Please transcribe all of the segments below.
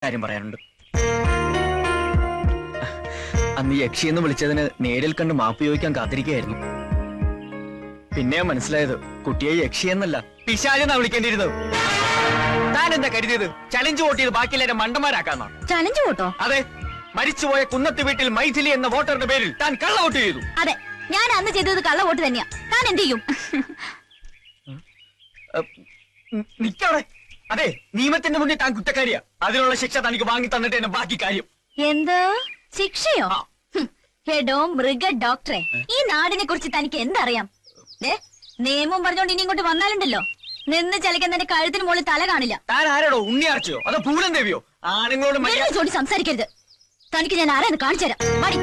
കാര്യം പറയാനുണ്ട് അന്ന് യക്ഷിയെന്ന് വിളിച്ചതിന് നേരിൽ കണ്ട് മാപ്പ് ചോദിക്കാൻ കാത്തിരിക്കുകയായിരുന്നു പിന്നെ മനസ്സിലായത് കുട്ടിയെ യക്ഷി എന്നല്ല പിശാചെന്നാ വിളിക്കേണ്ടിയിരുന്നത് താൻ എന്താ കരുതിയത് ചലഞ്ച് വോട്ട് ചെയ്ത് ബാക്കിയെല്ലാരും മണ്ടന്മാരാക്കാന്നാ ചലഞ്ച് പോട്ടോ അതെ മരിച്ചുപോയ കുന്നത്ത് വീട്ടിൽ മൈഥിലി എന്ന വോട്ടറുടെ പേരിൽ താൻ കള്ള വോട്ട് ചെയ്തു അതെ ഞാൻ അന്ന് ചെയ്തത് കള്ള വോട്ട് തന്നെയാ താൻ എന്ത് ചെയ്യും നിക്കവിടെ അതെ നിയമത്തിന്റെ മുന്നിൽ താൻ കുറ്റക്കാരിയാ അതിനുള്ള ശിക്ഷ തനിക്ക് വാങ്ങി തന്നിട്ട് എന്നെ ബാക്കി കാര്യം എന്ത് ശിക്ഷയോ ഹും, എടോ മൃഗ ഡോക്ടറെ ഈ നാടിനെ കുറിച്ച് തനിക്ക് എന്തറിയാം ദേ, നിയമം പറഞ്ഞോണ്ട് ഇനി ഇങ്ങോട്ട് വന്നാലുണ്ടല്ലോ നിന്ന് ചലിക്കുന്നതിന്റെ കഴുത്തിന് മുകളിൽ തല കാണില്ല താൻ ആരോടോ ഉണ്ണിയാർച്ചയോ അതോ പൂലൻ ദേവിയോ ആണുങ്ങളോട് മര്യാദ വെറുതെ ചോടി സംസാരിക്കരുത് തനിക്ക് ഞാൻ ആരാന്ന് കാണിച്ചു തരാം മടി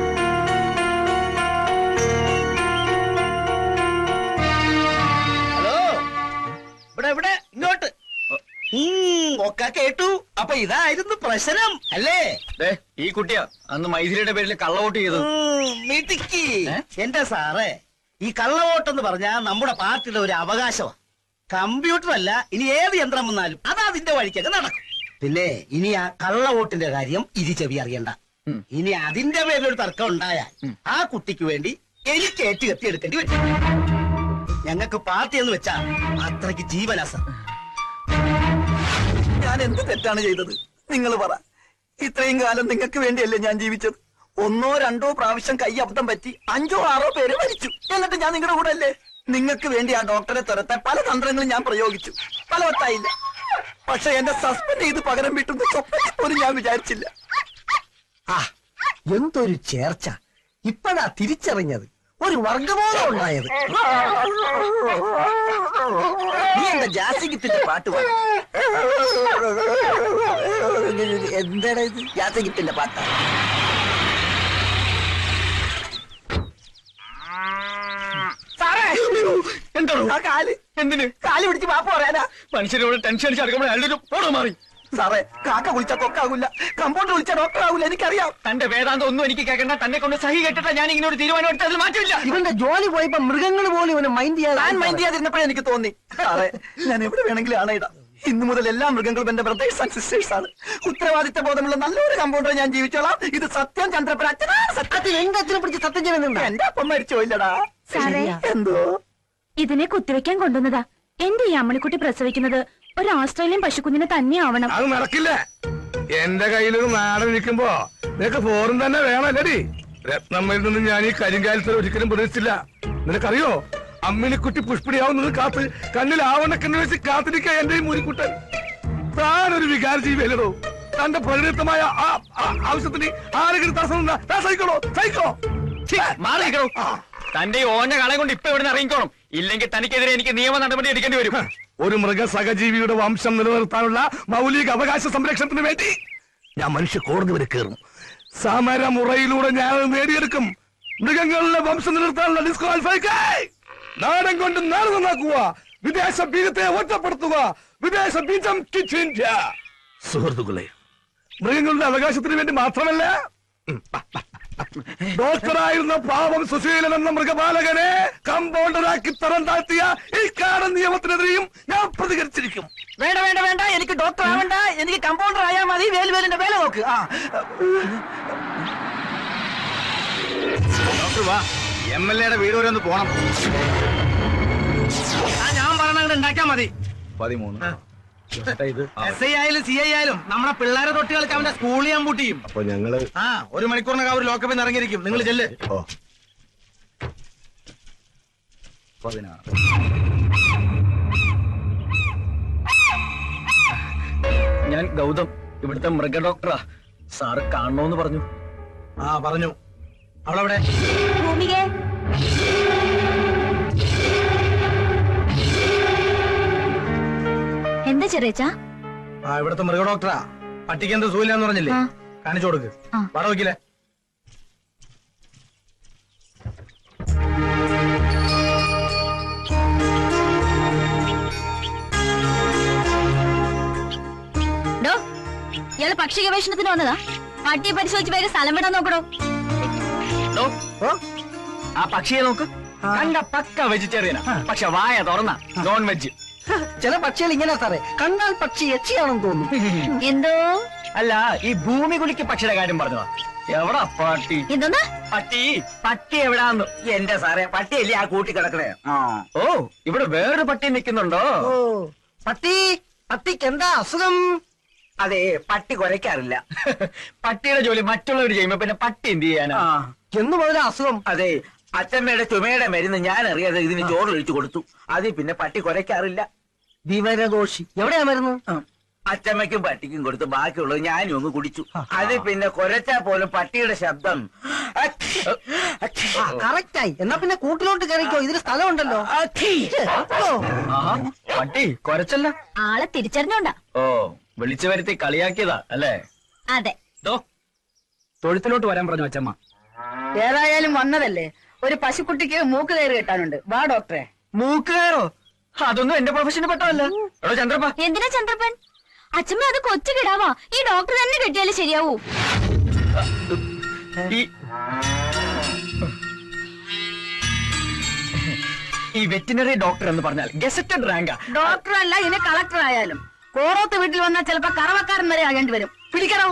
ഹലോ ഇവിടെ ഇവിടെ ഇങ്ങോട്ട് ഉം, ഒക്കെ കേട്ടു അപ്പൊ ഇതായിരുന്നു പ്രശ്നം അല്ലേ ദേ, ഈ കുട്ടിയാ അന്ന് മൈഥിലിയുടെ പേരിൽ കള്ള വോട്ട് ചെയ്തത് ഉം, മിടുക്കി എന്റെ സാറേ ഈ കള്ളവോട്ടെന്ന് പറഞ്ഞാൽ നമ്മുടെ പാർട്ടിയുടെ ഒരു അവകാശമാണ് കമ്പ്യൂട്ടർ അല്ല ഇനി ഏത് യന്ത്രം വന്നാലും അത് അതിന്റെ വഴിക്കൊക്കെ നടക്കും പിന്നെ ഇനി ആ കള്ളവോട്ടിന്റെ കാര്യം ഇരി ചെവി അറിയണ്ട ഉം. ഇനി അതിന്റെ പേരിലൊരു തർക്കം ഉണ്ടായാൽ ആ കുട്ടിക്ക് വേണ്ടി എനിക്ക് ഏറ്റ് കത്തി എടുക്കേണ്ടി വരും ഞങ്ങൾക്ക് പാർട്ടി എന്ന് വെച്ചാ അത്രയ്ക്ക് ജീവനാസ ഞാൻ എന്ത് തെറ്റാണ് ചെയ്തത് നിങ്ങൾ പറ ഇത്രയും കാലം നിങ്ങൾക്ക് വേണ്ടിയല്ലേ ഞാൻ ജീവിച്ചത് ഒന്നോ രണ്ടോ പ്രാവശ്യം കൈ അബദ്ധം പറ്റി അഞ്ചോ ആറോ പേര് മരിച്ചു എന്നിട്ട് ഞാൻ നിങ്ങളുടെ കൂടെ അല്ലേ നിങ്ങൾക്ക് വേണ്ടി ആ ഡോക്ടറെ തുരത്താൻ പല തന്ത്രങ്ങളും ഞാൻ പ്രയോഗിച്ചു ഫലവത്തായില്ല പക്ഷെ എന്നെ സസ്പെൻഡ് ചെയ്ത് പകരം വിട്ടുന്ന സ്വപ്നത്തിൽ പോലും ഞാൻ വിചാരിച്ചില്ല ആ എന്തൊരു ചേർച്ച ഇപ്പഴാ തിരിച്ചറിഞ്ഞത് ഒരു വർഗബോധം ഉണ്ടായത് നീ എന്താ ജാസിഗിത്തിന്റെ പാട്ട് പാടും എന്താടാ ഇത് ജാസിഗിത്തിന്റെ പാട്ടാ എന്താണോ ആ കാല് എന്തിന് കാല് പിടിച്ച് പാപ്പ് പറയാനാ മനുഷ്യരോട് ടെൻഷൻ അടിച്ച് അടുക്കുമ്പോൾ അയാളുടെ ഫോട്ടോ മാറി സാറേ കാക്ക വിളിച്ച കൊക്കാകൂല കമ്പൗണ്ടർ വിളിച്ച ഡോക്ടർ ആകൂല എനിക്കറിയാം തന്റെ വേദാന്തം ഒന്നും എനിക്ക് കേൾക്കണ്ട തന്നെ കൊണ്ട് സഹി കേട്ടിട്ടാ ഞാൻ ഇങ്ങനെ ഒരു തീരുമാനം എടുത്ത് അതിൽ മാറ്റമില്ല ഇവന്റെ ജോലി പോയപ്പോ മൃഗങ്ങൾ പോലും ഇവനെ മൈൻഡ് ഞാൻ ചെയ്യാൻ മൈൻഡ് ചെയ്യാതിരുന്നപ്പോഴേ എനിക്ക് തോന്നി സാറേ ഞാൻ എവിടെ വേണമെങ്കിലും ആണയിടാം ഇന്നു മുതൽ എല്ലാ മൃഗങ്ങളും എന്റെ ബ്രദേഴ്സ് ആൻഡ് സിസ്റ്റേഴ്സ് ആണ് ഉത്തരവാദിത്ത ബോധമുള്ള നല്ലൊരു കമ്പൗണ്ടർ ഞാൻ ജീവിച്ചോളാം ഇത് സത്യം ചന്ദ്രപ്പൻ അച്ഛനാണ് സത്യത്തിൽ എന്റെ അച്ഛനെ പിടിച്ച് സത്യം ചെയ്യുന്നുണ്ട് എന്റെ അപ്പം മരിച്ചു പോയില്ലടാ സാറേ എന്തോ ഇതിനെ കുത്തിവെക്കാൻ കൊണ്ടുവന്നതാ എന്റെ ഈ അമ്മണിക്കുട്ടി പ്രസവിക്കുന്നത് ഒരു ഓസ്ട്രേലിയൻ പശുക്കുഞ്ഞിനെ തന്നെ ആവണം അത് നടക്കില്ല എന്റെ കയ്യിലൊരു നാടൻ നിൽക്കുമ്പോ നിനക്ക് ഫോറും തന്നെ വേണല്ലടി രത്നമ്മയിൽ നിന്ന് ഞാൻ ഈ കരിങ്കാലത്തിൽ ഒരിക്കലും പ്രതീക്ഷിച്ചില്ല നിനക്കറിയോ അമ്മിനിക്കുട്ടി പുഷ്പിടിയാവും നിന്ന് കാത്ത് കണ്ണിൽ ആവണക്കെന്ന് വെച്ച് കാത്തിരിക്ക എന്റെ ഈ മുരിക്കുട്ടൻ താനൊരു വികാര ജീവിയല്ലോ തന്റെ പരിണിതമായ ആ- ആ- ആവശ്യത്തിന് ആരെങ്കിലും തടസ്സം നിന്നാ താൻ സഹിക്കണോ സഹിക്കോ ഛീ, മാറി നിൽക്കണോ തന്റെ ഈ ഓന്റെ കളെ കൊണ്ട് ഇപ്പൊ ഇവിടെ ഇറങ്ങിക്കോണം ഇല്ലെങ്കിൽ തനിക്കെതിരെ എനിക്ക് നിയമ നടപടി എടുക്കേണ്ടി വരും ഒരു മൃഗ സഹജീവിയുടെ വംശം നിലനിർത്താനുള്ള മൗലിക അവകാശ സംരക്ഷണത്തിന് വേണ്ടി ഞാൻ മനുഷ്യ കോടതി വരെ കയറും സമരമുറയിലൂടെ ഞാൻ അത് നേടിയെടുക്കും മൃഗങ്ങളുടെ വംശം നിലനിർത്താനുള്ള ഡിസ്ക്വാളിഫൈ നാടൻ കൊണ്ട് നാട് നന്നാക്കുക വിദേശ ബീജത്തെ ഒറ്റപ്പെടുത്തുക വിദേശ ബീജം കിച്ച് ഇന്ത്യ സുഹൃത്തുക്കളെ മൃഗങ്ങളുടെ അവകാശത്തിന് വേണ്ടി മാത്രമല്ല ഉം, പ, പ, പ. ഡോക്ടറായിരുന്ന പാവം സുശീലൻ എന്ന മൃഗപാലകനെ കമ്പൗണ്ടറാക്കി തരം താഴ്ത്തിയ ഈ കാടൻ നിയമത്തിനെതിരെയും ഞാൻ പ്രതികരിച്ചിരിക്കും വേണ്ട വേണ്ട വേണ്ട എനിക്ക് ഡോക്ടർ ആവണ്ട എനിക്ക് കമ്പൗണ്ടർ ആയാൽ മതി വേലുവേലിന്റെ വേല നോക്ക് ആ ഡോക്ടർ വാ എം എൽ എയുടെ വീട് വരെ ഒന്ന് പോണം ഞാൻ പറഞ്ഞ ഉണ്ടാക്കിയാ മതി പതിമൂന്ന് എസ് ഐ ആയാലും സി ഐ ആയാലും നമ്മുടെ പിള്ളേരെ തൊട്ടികൾക്ക് അവന്റെ സ്കൂളിൽ ഞാൻ പൂട്ടിയും അപ്പൊ ഞങ്ങള് ആ ഒരു മണിക്കൂറിനകം അവർ ലോക്കപ്പിൽ നിന്ന് ഇറങ്ങിയിരിക്കും നിങ്ങൾ ചെല്ല് ഓ പതിനാറ് ഞാൻ ഗൗതം ഇവിടുത്തെ മൃഗ ഡോക്ടറാ സാറ് കാണണോന്ന് പറഞ്ഞു ആ പറഞ്ഞു അവളവിടെ ഭൂമികേ എന്താ ചെറിയച്ചാ ആ ഇവിടുത്തെ മൃഗ ഡോക്ടറാ പട്ടിക്ക് എന്ത് സൂയില്ലാന്ന് പറഞ്ഞില്ലേ ആ. കാണിച്ചു കൊടുക്ക് ആ. വട വയ്ക്കില്ലേ ഡോ ഇയാള് പക്ഷി ഗവേഷണത്തിന് വന്നതാ പട്ടിയെ പരിശോധിച്ച് വേഗം സ്ഥലം വിടാൻ നോക്കണോ ഡോ, ആ പക്ഷിയെ നോക്ക് കണ്ട പക്ക വെജിറ്റേറിയനാ പക്ഷെ വായ തുറന്ന നോൺ വെജ് ചില പക്ഷികൾ ഇങ്ങനെ സാറേ കണ്ടാൽ പക്ഷി യക്ഷിയാണെന്ന് തോന്നുന്നു എന്തോ അല്ല ഈ ഭൂമി കുലിക്ക് പക്ഷിയുടെ കാര്യം പറഞ്ഞതാ എവിടാ പട്ടി എന്തോന്നാ പട്ടി പട്ടി എവിടാന്ന് എന്റെ സാറേ പട്ടിയല്ലേ ആ കൂട്ടി കിടക്കണേ ആ ഓ ഇവിടെ വേറൊരു പട്ടി നിൽക്കുന്നുണ്ടോ ഓ പട്ടി പട്ടിക്ക് എന്താ അസുഖം അതെ പട്ടി കുരയ്ക്കാറില്ല പട്ടിയുടെ ജോലി മറ്റുള്ളവർ ചെയ്യുമ്പോ പിന്നെ പട്ടി എന്ത് ചെയ്യാനാ ആ എന്ന് മുതലാ അസുഖം അതെ അച്ഛമ്മയുടെ ചുമയുടെ മരുന്ന് ഞാൻ അറിയാതെ ഇതിന് ചോറിലൊഴിച്ചു കൊടുത്തു അതിൽ പിന്നെ പട്ടി കുരയ്ക്കാറില്ല വിവരദോഷി എവിടെയാ മരുന്ന് ആ. അച്ചമ്മയ്ക്കും പട്ടിക്കും കൊടുത്ത് ബാക്കിയുള്ളത് ഞാനും അങ്ങ് കുടിച്ചു അത് പിന്നെ കുരച്ചാ പോലും പട്ടിയുടെ ശബ്ദം അച്ഛ്, അച്ഛ്, ആ കറക്റ്റ് ആയി എന്നാ പിന്നെ കൂട്ടിലോട്ട് കയറിക്കോ ഇതിന് സ്ഥലമുണ്ടല്ലോ അച്ഛി. ഓ, ആഹാ, പട്ടി കൊരച്ചല്ല ആളെ തിരിച്ചറിഞ്ഞോണ്ടാ ഓ വിളിച്ചു വരുത്തി കളിയാക്കിയതാ അല്ലേ അതെ ദോ, തൊഴുത്തിലോട്ട് വരാൻ പറഞ്ഞു അച്ചമ്മ ഏതായാലും വന്നതല്ലേ ഒരു പശുക്കുട്ടിക്ക് മൂക്ക് കയറി കെട്ടാനുണ്ട് വാ ഡോക്ടറെ മൂക്കുകയറോ അതൊന്നും എന്റെ പ്രൊഫഷന് പെട്ടതല്ല എടോ ചന്ദ്രപ്പ എന്തിനാ ചന്ദ്രപ്പൻ അച്ഛമ്മ അത് കൊച്ചു കിടാവാ ഈ ഡോക്ടർ തന്നെ കെട്ടിയാലേ ശരിയാവൂ ഈ ഈ വെറ്റിനറി ഡോക്ടർ എന്ന് പറഞ്ഞാൽ ഗസറ്റഡ് റാങ്കാ ഡോക്ടർ അല്ല ഇനി കളക്ടർ ആയാലും കോറോത്ത് വീട്ടിൽ വന്നാൽ ചിലപ്പോ കറവക്കാരൻ വരെ ആകേണ്ടി വരും പിടിക്കണോ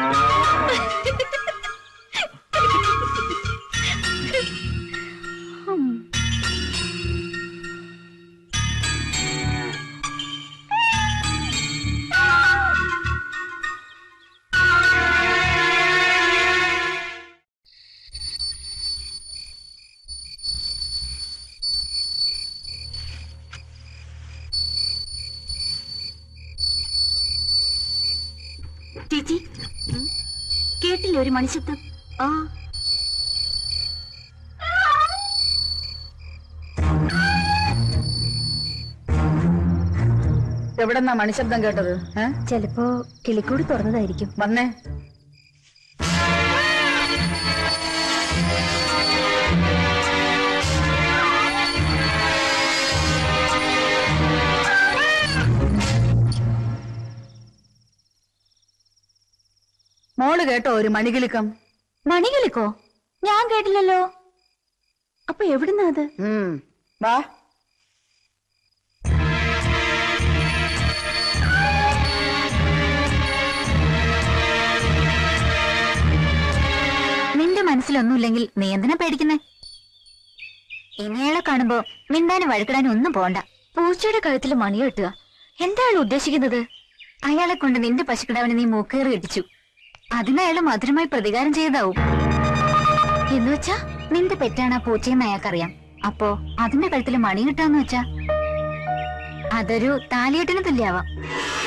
ചേച്ചി കേട്ടില്ലേ ഒരു മണിശബ്ദം ആ എവിടെന്നാ മണിശബ്ദം കേട്ടത് ഏ? ചിലപ്പോ കിളിക്കൂട് തുറന്നതായിരിക്കും വന്നേ മോള് കേട്ടോ ഒരു മണികിലുക്കം മണികളിക്കോ ഞാൻ കേട്ടില്ലല്ലോ അപ്പൊ എവിടുന്നാ അത് ഉം. വാ നിന്റെ മനസ്സിലൊന്നുമില്ലെങ്കിൽ നീ എന്തിനാ പേടിക്കുന്നേ ഇനിയാളെ കാണുമ്പോ മിണ്ടാനും വഴക്കിടാനും ഒന്നും പോണ്ട പൂച്ചയുടെ കഴുത്തിൽ മണി കെട്ടുക എന്താ അയാൾ ഉദ്ദേശിക്കുന്നത് അയാളെ കൊണ്ട് നിന്റെ പശുക്കിടാവിനെ നീ മൂക്കേറി കെട്ടിച്ചു അതിന് അയാൾ മധുരമായി പ്രതികാരം ചെയ്തതാവും എന്ന് വെച്ചാ നിന്റെ പെറ്റാണ് ആ പൂച്ചയെന്ന് അയാൾക്കറിയാം അപ്പോ അതിന്റെ കഴുത്തിൽ മണി കിട്ടാന്ന് വെച്ചാ അതൊരു താലിയെട്ടിന് തുല്യാവാം